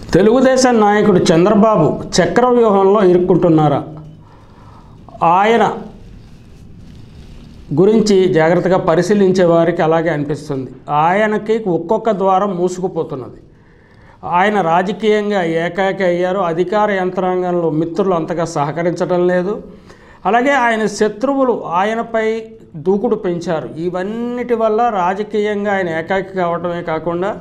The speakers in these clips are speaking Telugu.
తెలుగుదేశం నాయకుడు చంద్రబాబు చక్రవ్యూహంలో ఇరుక్కుంటున్నారా ఆయన గురించి జాగ్రత్తగా పరిశీలించే వారికి అలాగే అనిపిస్తుంది ఆయనకి ఒక్కొక్క ద్వారం మూసుకుపోతున్నది ఆయన రాజకీయంగా ఏకాకి అయ్యారు అధికార యంత్రాంగంలో మిత్రులు అంతగా సహకరించడం లేదు అలాగే ఆయన శత్రువులు ఆయనపై దూకుడు పెంచారు ఇవన్నిటి వల్ల రాజకీయంగా ఆయన ఏకాకి కావడమే కాకుండా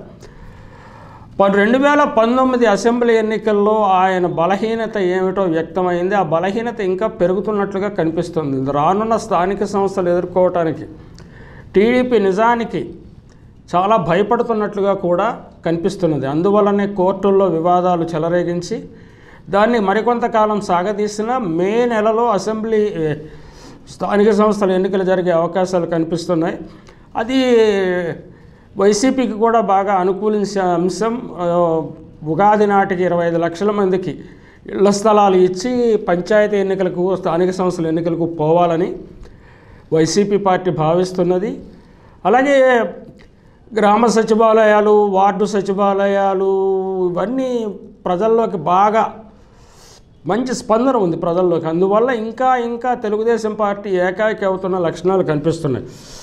ప- రెండు వేల పంతొమ్మిది అసెంబ్లీ ఎన్నికల్లో ఆయన బలహీనత ఏమిటో వ్యక్తమైంది ఆ బలహీనత ఇంకా పెరుగుతున్నట్లుగా కనిపిస్తుంది రానున్న స్థానిక సంస్థలు ఎదుర్కోవటానికి టీడీపీ నిజానికి చాలా భయపడుతున్నట్లుగా కూడా కనిపిస్తున్నది అందువల్లనే కోర్టుల్లో వివాదాలు చెలరేగించి దాన్ని మరికొంతకాలం సాగదీసిన మే నెలలో అసెంబ్లీ ఏ, స్థానిక సంస్థల ఎన్నికలు జరిగే అవకాశాలు కనిపిస్తున్నాయి అది వైసీపీకి కూడా బాగా అనుకూలించే అంశం ఆ, ఉగాది నాటికి ఇరవై ఐదు లక్షల మందికి ఇళ్ల స్థలాలు ఇచ్చి పంచాయతీ ఎన్నికలకు స్థానిక సంస్థల ఎన్నికలకు పోవాలని వైసీపీ పార్టీ భావిస్తున్నది అలాగే గ్రామ సచివాలయాలు వార్డు సచివాలయాలు ఇవన్నీ ప్రజల్లోకి బాగా మంచి స్పందన ఉంది ప్రజల్లోకి అందువల్ల ఇంకా ఇంకా తెలుగుదేశం పార్టీ ఏకాకి అవుతున్న లక్షణాలు కనిపిస్తున్నాయి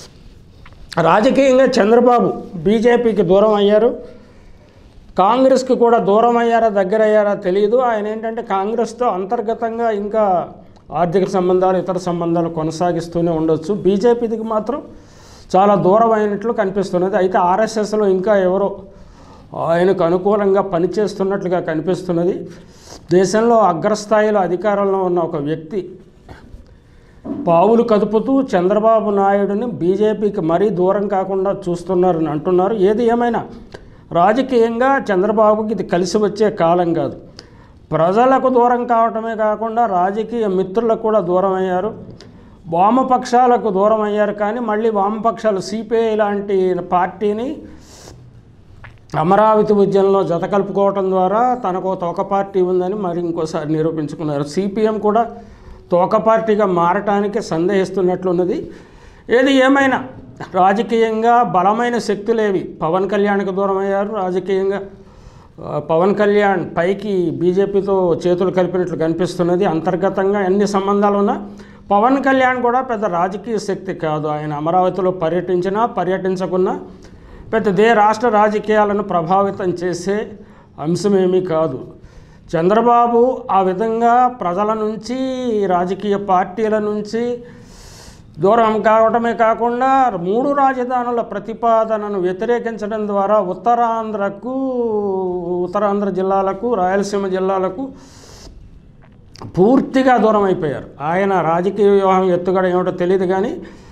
రాజకీయంగా చంద్రబాబు బీజేపీకి దూరం అయ్యారు కాంగ్రెస్కి కూడా దూరం అయ్యారా దగ్గర అయ్యారా తెలియదు ఆయన ఏంటంటే కాంగ్రెస్తో అంతర్గతంగా ఇంకా ఆర్థిక సంబంధాలు ఇతర సంబంధాలు కొనసాగిస్తూనే ఉండొచ్చు బీజేపీకి మాత్రం చాలా దూరం అయినట్లు కనిపిస్తున్నది అయితే ఆర్ఎస్ఎస్లో ఇంకా ఎవరో ఆయనకు అనుకూలంగా పనిచేస్తున్నట్లుగా కనిపిస్తున్నది దేశంలో అగ్రస్థాయిలో అధికారంలో ఉన్న ఒక వ్యక్తి పావులు కదుపుతూ చంద్రబాబు నాయుడుని బీజేపీకి మరీ దూరం కాకుండా చూస్తున్నారని అంటున్నారు ఏది ఏమైనా రాజకీయంగా చంద్రబాబుకి ఇది కలిసి వచ్చే కాలం కాదు ప్రజలకు దూరం కావటమే కాకుండా రాజకీయ మిత్రులకు కూడా దూరం అయ్యారు వామపక్షాలకు దూరం అయ్యారు కానీ మళ్ళీ వామపక్షాలు సిపిఐ లాంటి పార్టీని అమరావతి ఉద్యమంలో జత కలుపుకోవటం ద్వారా తనకు ఒక తోక పార్టీ ఉందని మరి ఇంకోసారి నిరూపించుకున్నారు సిపిఎం కూడా తోక పార్టీగా మారటానికి సందేహిస్తున్నట్లున్నది ఏది ఏమైనా రాజకీయంగా బలమైన శక్తులేవి పవన్ కళ్యాణ్కి దూరం అయ్యారు రాజకీయంగా ఆ, పవన్ కళ్యాణ్ పైకి బీజేపీతో చేతులు కలిపినట్లు కనిపిస్తున్నది అంతర్గతంగా ఎన్ని సంబంధాలు ఉన్నా పవన్ కళ్యాణ్ కూడా పెద్ద రాజకీయ శక్తి కాదు ఆయన అమరావతిలో పర్యటించినా పర్యటించకున్నా పెద్దదే రాష్ట్ర రాజకీయాలను ప్రభావితం చేసే అంశమేమీ కాదు చంద్రబాబు ఆ విధంగా ప్రజల నుంచి రాజకీయ పార్టీల నుంచి దూరం కావటమే కాకుండా మూడు రాజధానుల ప్రతిపాదనను వ్యతిరేకించడం ద్వారా ఉత్తరాంధ్రకు ఉత్తరాంధ్ర జిల్లాలకు రాయలసీమ జిల్లాలకు పూర్తిగా దూరం అయిపోయారు ఆయన రాజకీయ వ్యూహం ఎత్తుగడ ఏమిటో తెలియదు కానీ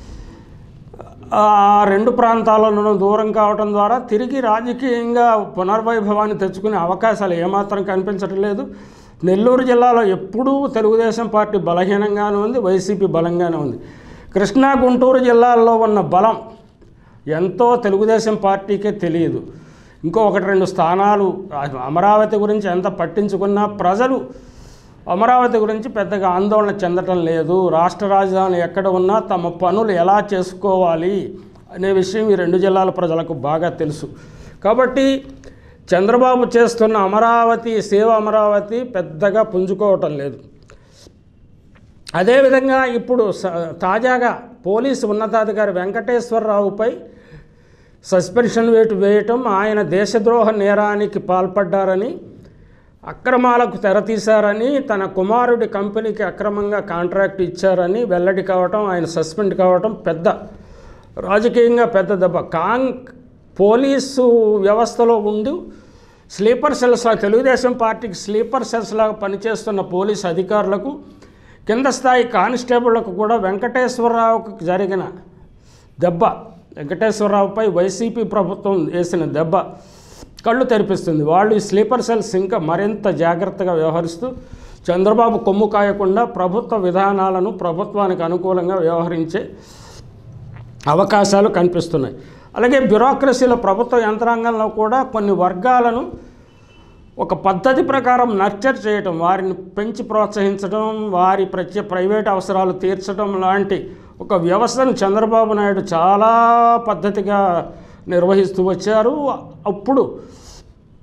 ఆ రెండు ప్రాంతాలను దూరం కావటం ద్వారా తిరిగి రాజకీయంగా పునర్వైభవాన్ని తెచ్చుకునే అవకాశాలు ఏమాత్రం కనిపించడం లేదు నెల్లూరు జిల్లాలో ఎప్పుడూ తెలుగుదేశం పార్టీ బలహీనంగానే ఉంది వైసీపీ బలంగానే ఉంది కృష్ణా గుంటూరు జిల్లాల్లో ఉన్న బలం ఎంతో తెలుగుదేశం పార్టీకే తెలియదు ఇంకో ఒకటి రెండు స్థానాలు అమరావతి గురించి ఎంత పట్టించుకున్నా ప్రజలు అమరావతి గురించి పెద్దగా ఆందోళన చెందటం లేదు రాష్ట్ర రాజధాని ఎక్కడ ఉన్నా తమ పనులు ఎలా చేసుకోవాలి అనే విషయం ఈ రెండు జిల్లాల ప్రజలకు బాగా తెలుసు కాబట్టి చంద్రబాబు చేస్తున్న అమరావతి సేవ అమరావతి పెద్దగా పుంజుకోవటం లేదు అదేవిధంగా ఇప్పుడు స- తాజాగా పోలీసు ఉన్నతాధికారి వెంకటేశ్వరరావుపై సస్పెన్షన్ వేటు వేయటం ఆయన దేశద్రోహ నేరానికి పాల్పడ్డారని అక్రమాలకు తెరతీశారని తన కుమారుడి కంపెనీకి అక్రమంగా కాంట్రాక్ట్ ఇచ్చారని వెల్లడి కావటం ఆయన సస్పెండ్ కావటం పెద్ద రాజకీయంగా పెద్ద దెబ్బ కాంగ్ పోలీసు వ్యవస్థలో ఉండి స్లీపర్ సెల్స్ లా- తెలుగుదేశం పార్టీకి స్లీపర్ సెల్స్ లాగా పనిచేస్తున్న పోలీసు అధికారులకు కింద స్థాయి కానిస్టేబుళ్లకు కూడా వెంకటేశ్వరరావుకు జరిగిన దెబ్బ వెంకటేశ్వరరావుపై వైసీపీ ప్రభుత్వం వేసిన దెబ్బ కళ్ళు తెరిపిస్తుంది వాళ్ళు ఈ స్లీపర్ సెల్స్ ఇంకా మరింత జాగ్రత్తగా వ్యవహరిస్తూ చంద్రబాబు కొమ్ము కాయకుండా ప్రభుత్వ విధానాలను ప్రభుత్వానికి అనుకూలంగా వ్యవహరించే అవకాశాలు కనిపిస్తున్నాయి అలాగే బ్యూరోక్రసీలో ప్రభుత్వ యంత్రాంగంలో కూడా కొన్ని వర్గాలను ఒక పద్ధతి ప్రకారం నర్చర్ చేయటం వారిని పెంచి ప్రోత్సహించడం వారి ప్రత్యే ప్రైవేట్ అవసరాలు తీర్చడం లాంటి ఒక వ్యవస్థను చంద్రబాబు నాయుడు చాలా పద్ధతిగా నిర్వహిస్తూ వచ్చారు అప్పుడు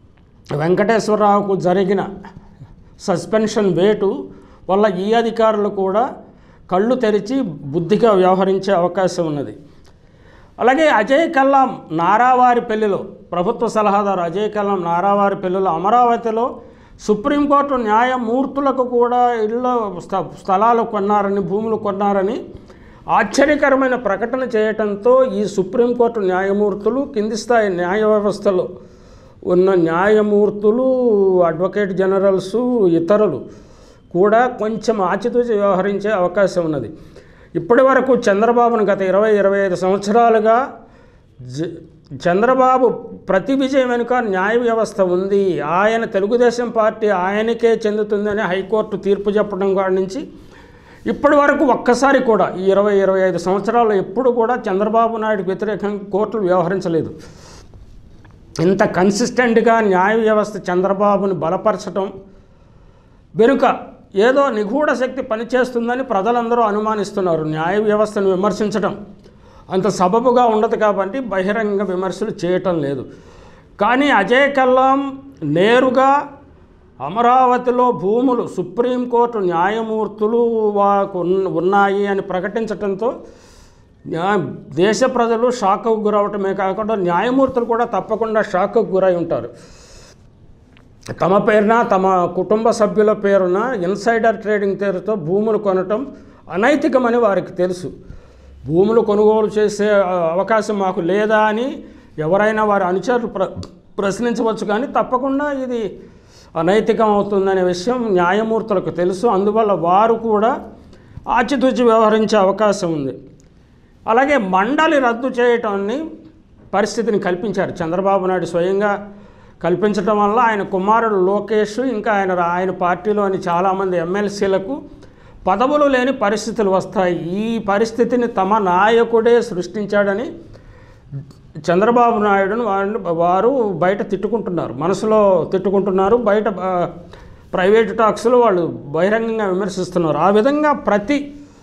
వెంకటేశ్వరరావుకు జరిగిన సస్పెన్షన్ వేటు వల్ల ఈ అధికారులు కూడా కళ్ళు తెరిచి బుద్ధిగా వ్యవహరించే అవకాశం ఉన్నది అలాగే అజయ్ కల్లాం నారావారి పెళ్లిలో ప్రభుత్వ సలహాదారు అజయ్ కల్లాం నారావారి పెళ్లిలో అమరావతిలో సుప్రీంకోర్టు న్యాయమూర్తులకు కూడా ఇళ్ళ స్థ- స్థలాలు కొన్నారని భూములు కొన్నారని ఆశ్చర్యకరమైన ప్రకటన చేయటంతో ఈ సుప్రీంకోర్టు న్యాయమూర్తులు కింది స్థాయి న్యాయ వ్యవస్థలో ఉన్న న్యాయమూర్తులు అడ్వకేట్ జనరల్స్ ఇతరులు కూడా కొంచెం ఆచితూచి వ్యవహరించే అవకాశం ఉన్నది ఇప్పటి వరకు చంద్రబాబును గత ఇరవై ఇరవై ఐదు సంవత్సరాలుగా జ- చంద్రబాబు ప్రతి విజయం వెనుక న్యాయ వ్యవస్థ ఉంది ఆయన తెలుగుదేశం పార్టీ ఆయనకే చెందుతుందని హైకోర్టు తీర్పు చెప్పడం కాడి నుంచి ఇప్పటి వరకు ఒక్కసారి కూడా ఈ ఇరవై ఇరవై ఐదు సంవత్సరాల్లో ఎప్పుడు కూడా చంద్రబాబు నాయుడుకు వ్యతిరేకంగా కోర్టులు వ్యవహరించలేదు ఇంత కన్సిస్టెంట్గా న్యాయ వ్యవస్థ చంద్రబాబుని బలపరచడం వెనుక ఏదో నిగూఢ శక్తి పనిచేస్తుందని ప్రజలందరూ అనుమానిస్తున్నారు న్యాయ వ్యవస్థను విమర్శించడం అంత సబబుగా ఉండదు కాబట్టి బహిరంగ విమర్శలు చేయటం లేదు కానీ అజయ్ కల్లాం నేరుగా అమరావతిలో భూములు సుప్రీంకోర్టు న్యాయమూర్తులు వాకు ఉన్న- ఉన్నాయి అని ప్రకటించడంతో న్యాయ దేశ ప్రజలు షాక్కు గురవటమే కాకుండా న్యాయమూర్తులు కూడా తప్పకుండా షాక్కు గురై ఉంటారు తమ పేరున తమ కుటుంబ సభ్యుల పేరున ఇన్సైడర్ ట్రేడింగ్ పేరుతో భూములు కొనటం అనైతికమని వారికి తెలుసు భూములు కొనుగోలు చేసే ఆ, అవకాశం మాకు లేదా అని ఎవరైనా వారి అనుచరులు ప్ర ప్రశ్నించవచ్చు కానీ తప్పకుండా ఇది అనైతికం అవుతుందనే విషయం న్యాయమూర్తులకు తెలుసు అందువల్ల వారు కూడా ఆచితూచి వ్యవహరించే అవకాశం ఉంది అలాగే మండలి రద్దు చేయటాన్ని పరిస్థితిని కల్పించారు చంద్రబాబు నాయుడు స్వయంగా కల్పించడం వల్ల ఆయన కుమారుడు లోకేష్ ఇంకా ఆయన ఆయన పార్టీలోని చాలామంది ఎమ్మెల్సీలకు పదవులు లేని పరిస్థితులు వస్తాయి ఈ పరిస్థితిని తమ నాయకుడే సృష్టించాడని చంద్రబాబు నాయుడును వాళ్ళు వారు బయట తిట్టుకుంటున్నారు మనసులో తిట్టుకుంటున్నారు బయట ఆ, ప్రైవేట్ టాక్స్లో వాళ్ళు బహిరంగంగా విమర్శిస్తున్నారు ఆ విధంగా ప్రతి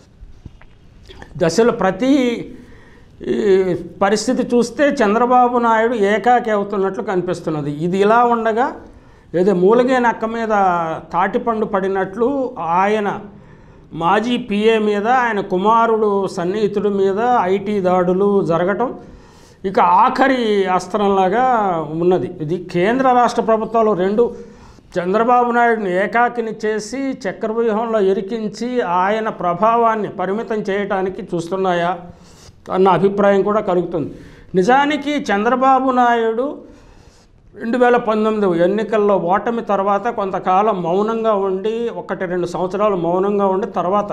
దశలో ప్రతి ఈ పరిస్థితి చూస్తే చంద్రబాబు నాయుడు ఏకాకి అవుతున్నట్లు కనిపిస్తున్నది ఇది ఇలా ఉండగా ఏదో మూలిగే నక్క మీద తాటిపండు పడినట్లు ఆయన మాజీ పిఏ మీద ఆయన కుమారుడు సన్నిహితుడి మీద ఐటీ దాడులు జరగటం ఇక ఆఖరి అస్త్రంలాగా ఉన్నది ఇది కేంద్ర రాష్ట్ర ప్రభుత్వాలు రెండు చంద్రబాబు నాయుడుని ఏకాకిని చేసి చక్రవ్యూహంలో ఇరికించి ఆయన ప్రభావాన్ని పరిమితం చేయటానికి చూస్తున్నాయా అన్న అభిప్రాయం కూడా కలుగుతుంది నిజానికి చంద్రబాబు నాయుడు రెండు వేల పంతొమ్మిది ఎన్నికల్లో ఓటమి తర్వాత కొంతకాలం మౌనంగా ఉండి ఒకటి రెండు సంవత్సరాలు మౌనంగా ఉండి తర్వాత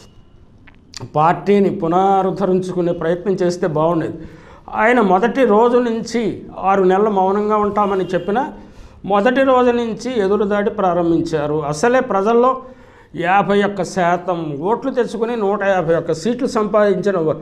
పార్టీని పునరుద్ధరించుకునే ప్రయత్నం చేస్తే బాగుండేది ఆయన మొదటి రోజు నుంచి ఆరు నెలలు మౌనంగా ఉంటామని చెప్పిన మొదటి రోజు నుంచి ఎదురుదాడి ప్రారంభించారు అసలే ప్రజల్లో యాభై ఒక్క శాతం ఓట్లు తెచ్చుకుని నూట యాభై ఒక్క సీట్లు సంపాదించిన వ-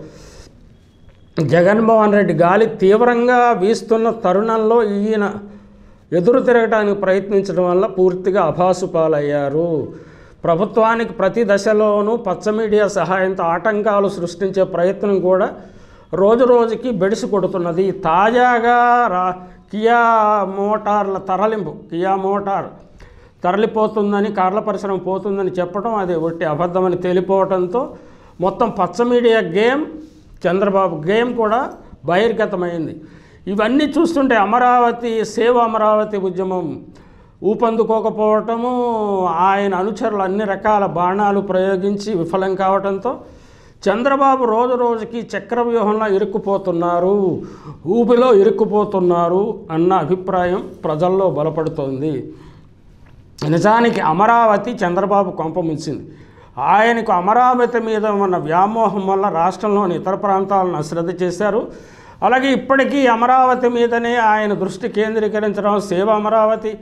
జగన్మోహన్ రెడ్డి గాలి తీవ్రంగా వీస్తున్న తరుణంలో ఈయన ఎదురు తిరగడానికి ప్రయత్నించడం వల్ల పూర్తిగా అభాసు పాలయ్యారు ప్రభుత్వానికి ప్రతి దశలోనూ పచ్చ మీడియా సహాయంతో ఆటంకాలు సృష్టించే ప్రయత్నం కూడా రోజు రోజుకి బెడిసి కొడుతున్నది తాజాగా రా కియా మోటార్ల తరలింపు కియా మోటార్ తరలిపోతుందని కార్ల పరిశ్రమ పోతుందని చెప్పడం అది ఒట్టి అబద్ధమని తేలిపోవడంతో మొత్తం పచ్చ మీడియా గేమ్ చంద్రబాబు గేమ్ కూడా బహిర్గతమైంది ఇవన్నీ చూస్తుంటే అమరావతి సేవ అమరావతి ఉద్యమం ఊపందుకోకపోవటము ఆయన అనుచరులు అన్ని రకాల బాణాలు ప్రయోగించి విఫలం కావడంతో చంద్రబాబు రోజు రోజుకి చక్రవ్యూహంలో ఇరుక్కుపోతున్నారు ఊపిలో ఇరుక్కుపోతున్నారు అన్న అభిప్రాయం ప్రజల్లో బలపడుతోంది నిజానికి అమరావతి చంద్రబాబు కొంప ముంచింది ఆయనకు అమరావతి మీద ఉన్న వ్యామోహం వల్ల రాష్ట్రంలోని ఇతర ప్రాంతాలను అశ్రద్ధ చేశారు అలాగే ఇప్పటికీ అమరావతి మీదనే ఆయన దృష్టి కేంద్రీకరించడం సేవ అమరావతి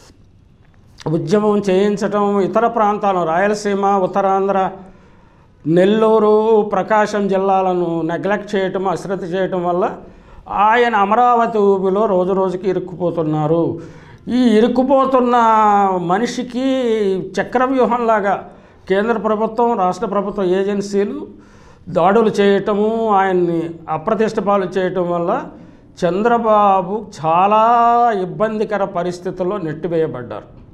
ఉద్యమం చేయించటం ఇతర ప్రాంతాలను రాయలసీమ ఉత్తరాంధ్ర నెల్లూరు ప్రకాశం జిల్లాలను నెగ్లెక్ట్ చేయటం అశ్రద్ధ చేయటం వల్ల ఆయన అమరావతి ఊబిలో రోజు రోజుకి ఇరుక్కుపోతున్నారు ఈ ఇరుక్కుపోతున్న మనిషికి చక్రవ్యూహంలాగా కేంద్ర ప్రభుత్వం రాష్ట్ర ప్రభుత్వ ఏజెన్సీలు దాడులు చేయటము ఆయన్ని అప్రతిష్ట పాలు చేయటం వల్ల చంద్రబాబు చాలా ఇబ్బందికర పరిస్థితుల్లో నెట్టివేయబడ్డారు